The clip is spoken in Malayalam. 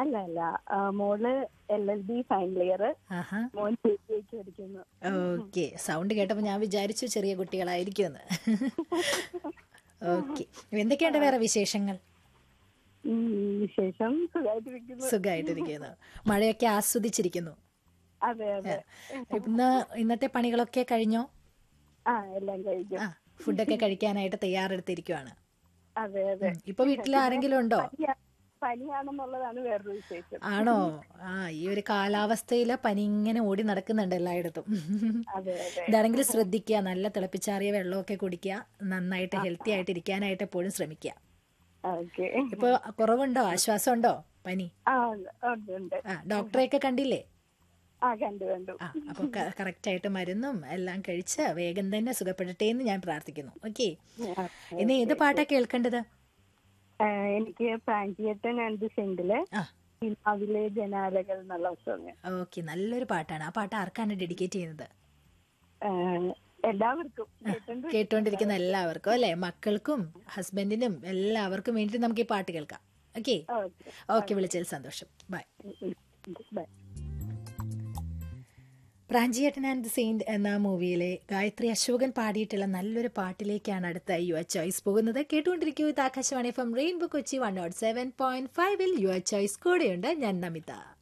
അല്ല അല്ല ആ, മോള് L L B final year ആഹാ മോൻ പി ജി ഐക്ക് പഠിക്കുന്നു ഓക്കെ സൗണ്ട് കേട്ടപ്പോൾ ഞാൻ വിചാരിച്ചു ചെറിയ കുട്ടികളായിരിക്കുമെന്ന് ഓക്കെ എന്തൊക്കെയുണ്ട് വേറെ വിശേഷങ്ങൾ ഉം, വിശേഷം സുഖമായിട്ടിരിക്കുന്നു സുഖമായിട്ടിരിക്കുന്നു മഴയൊക്കെ ആസ്വദിച്ചിരിക്കുന്നു അതെ അതെ ഇന്ന് ഇന്നത്തെ പണികളൊക്കെ കഴിഞ്ഞോ ആ എല്ലാം കഴിഞ്ഞു ആ ഫുഡൊക്കെ കഴിക്കാനായിട്ട് തയ്യാറെടുത്തിരിക്കുവാണ് അതെ അതെ ഉം. ഇപ്പൊ വീട്ടിൽ ആരെങ്കിലും ഉണ്ടോ പനിയാ- പനിയാണെന്നുള്ളതാണ് വേറൊരു വിശേഷം ആണോ ആ ഈ ഒരു കാലാവസ്ഥയില് പനി ഇങ്ങനെ ഓടി നടക്കുന്നുണ്ട് എല്ലായിടത്തും അതെ അതെ ഇതാണെങ്കിൽ ശ്രദ്ധിക്കുക നല്ല തിളപ്പിച്ചാറിയ വെള്ളമൊക്കെ കുടിക്കുക നന്നായിട്ട് ഹെൽത്തി ആയിട്ട് ഇരിക്കാനായിട്ട് എപ്പോഴും ശ്രമിക്കുക ഓക്കെ ഇപ്പൊ കുറവുണ്ടോ ആശ്വാസം ഉണ്ടോ പനി ആ ഉണ്ട് ഉണ്ട് ആ ഡോക്ടറെയൊക്കെ കണ്ടില്ലേ ആ കണ്ടു കണ്ടു ആ അപ്പൊ കറക്റ്റ് ആയിട്ട് മരുന്നും എല്ലാം കഴിച്ച് വേഗം തന്നെ സുഖപ്പെടട്ടെ എന്ന് ഞാൻ പ്രാർത്ഥിക്കുന്നു ഓക്കെ ആ, ഇനി ഏത് പാട്ടാ കേൾക്കേണ്ടത് ആ, എനിക്ക് പ്രാഞ്ചിയട്ടൻ ആൻഡ് സെന്റില് ആ ഹിമാവിലെ ജനാലകൾ എന്നുള്ള സോങ് ഓക്കെ നല്ലൊരു പാട്ടാണ് ആ പാട്ട് ആർക്കാണ് ഡെഡിക്കേറ്റ് ചെയ്യുന്നത് എല്ലാവർക്കും കേട്ടുണ്ട് കേട്ടുകൊണ്ടിരിക്കുന്ന എല്ലാവർക്കും അല്ലെ മക്കൾക്കും ഹസ്ബൻഡിനും എല്ലാവർക്കും വേണ്ടി നമുക്ക് ഈ പാട്ട് കേൾക്കാം ഓക്കെ ഓക്കെ ഓക്കെ വിളിച്ചതിൽ സന്തോഷം bye bye Pranchiyettan and the saint എന്ന മൂവിയിലെ ഗായത്രി അശോകൻ പാടിയിട്ടുള്ള നല്ലൊരു പാട്ടിലേക്കാണ് അടുത്ത യുവർ ചോയ്സ് പോകുന്നത് കേട്ടുകൊണ്ടിരിക്കൂ ഇത് Akashvani from rainbow Kochi one not seven point ഫൈവിൽ യുവർ ചോയ്സ് കൂടെയുണ്ട് ഞാൻ നമിത